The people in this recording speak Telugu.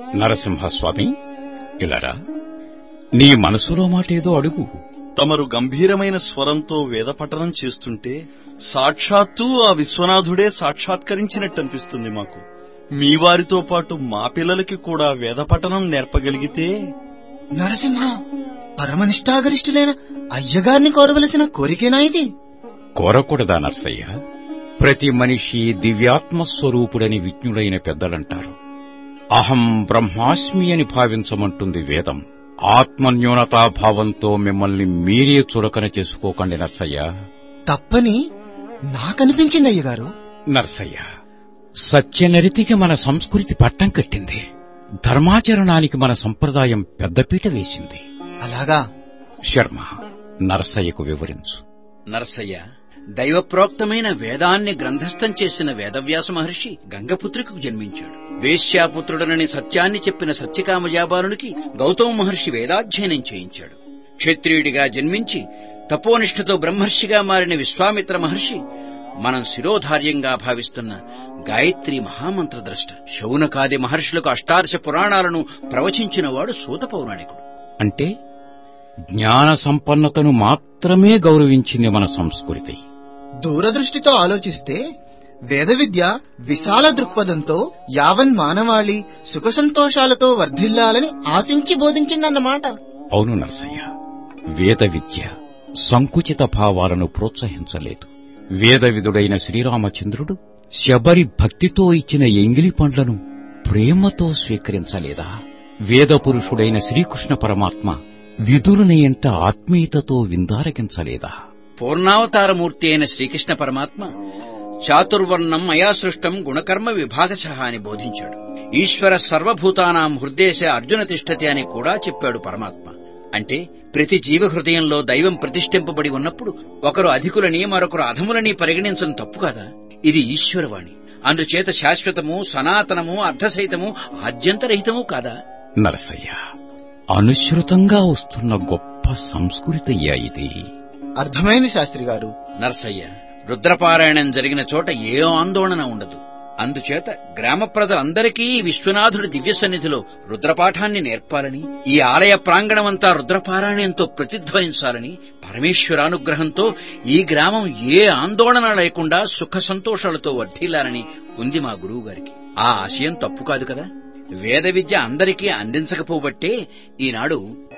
నరసింహస్వామి ఇలారా నీ మనసులో మాటేదో అడుగు తమరు గంభీరమైన స్వరంతో వేదపఠనం చేస్తుంటే సాక్షాత్తు ఆ విశ్వనాథుడే సాక్షాత్కరించినట్టు అనిపిస్తుంది మాకు మీ వారితో పాటు మా పిల్లలకి కూడా వేదపఠనం నేర్పగలిగితే నరసింహ పరమనిష్టాగరిష్ఠులైన అయ్యగారిని కోరవలసిన కోరికేనా ఇది కోరకూడదా నర్సయ్య ప్రతి మనిషి దివ్యాత్మ స్వరూపుడని విజ్ఞుడైన పెద్దలంటారు అహం బ్రహ్మాస్మి అని భావించమంటుంది వేదం ఆత్మన్యూనతాభావంతో మిమ్మల్ని మీరే చురకన చేసుకోకండి నర్సయ్య తప్పని నాకనిపించింది అయ్యగారు నర్సయ్య సత్యనరితికి మన సంస్కృతి పట్టం కట్టింది ధర్మాచరణానికి మన సంప్రదాయం పెద్దపీట వేసింది అలాగా శర్మ నరసయ్యకు వివరించు నరసయ్య దైవప్రోక్తమైన వేదాన్ని గ్రంథస్థం చేసిన వేదవ్యాస మహర్షి గంగపుత్రికకు జన్మించాడు వేశ్యాపుత్రుడనని సత్యాన్ని చెప్పిన సత్యకామజాబాలునికి గౌతమ మహర్షి వేదాధ్యయనం చేయించాడు క్షత్రియుడిగా జన్మించి తపోనిష్ఠతో బ్రహ్మర్షిగా మారిన విశ్వామిత్ర మహర్షి మనం శిరోధార్యంగా భావిస్తున్న గాయత్రి మహామంత్రద్రష్ట శౌనకాది మహర్షులకు అష్టాదశ పురాణాలను ప్రవచించినవాడు సూత పౌరాణికుడు అంటే జ్ఞాన సంపన్నతను మాత్రమే గౌరవించింది మన సంస్కృతి దూరదృష్టితో ఆలోచిస్తే వేద విద్య విశాల దృక్పథంతో యావన్ మానవాళి సుఖ సంతోషాలతో వర్ధిల్లాలని ఆశించి బోధించిందన్నమాట అవును నరసయ్య వేద విద్య సంకుచిత భావాలను ప్రోత్సహించలేదు వేదవిధుడైన శ్రీరామచంద్రుడు శబరి భక్తితో ఇచ్చిన ఎంగిలి పండ్లను ప్రేమతో స్వీకరించలేదా వేదపురుషుడైన శ్రీకృష్ణ పరమాత్మ విధులని ఎంట ఆత్మీయతతో విందారగించలేదా పూర్ణావతారమూర్తి అయిన శ్రీకృష్ణ పరమాత్మ చాతుర్వర్ణం మయా సృష్టం గుణకర్మ విభాగశ అని బోధించాడు ఈశ్వర సర్వభూతానాం హృదయశ అర్జున తిష్టతి అని కూడా చెప్పాడు పరమాత్మ అంటే ప్రతి జీవ హృదయంలో దైవం ప్రతిష్ఠింపబడి ఉన్నప్పుడు ఒకరు అధికులని మరొకరు అధములని పరిగణించడం తప్పు కాదా ఇది ఈశ్వరవాణి అందుచేత శాశ్వతము సనాతనము అర్ధసహితము ఆద్యంతరహితము కాదా నరసయ్య అనుసృతంగా వస్తున్న గొప్ప సంస్కృతయ్యా ఇది అర్థమైంది శాస్త్రి గారు నరసయ్య రుద్రపారాయణం జరిగిన చోట ఏ ఆందోళన ఉండదు అందుచేత గ్రామ ప్రజలందరికీ విశ్వనాథుడి దివ్య సన్నిధిలో రుద్రపాఠాన్ని నేర్పాలని ఈ ఆలయ ప్రాంగణమంతా రుద్రపారాయణంతో ప్రతిధ్వనించాలని పరమేశ్వరానుగ్రహంతో ఈ గ్రామం ఏ ఆందోళన లేకుండా సుఖ సంతోషాలతో వర్ధిల్లాలని ఉంది మా గురువు గారికి ఆ ఆశయం తప్పు కాదు కదా వేద విద్య అందరికీ అందించకపోబట్టే ఈనాడు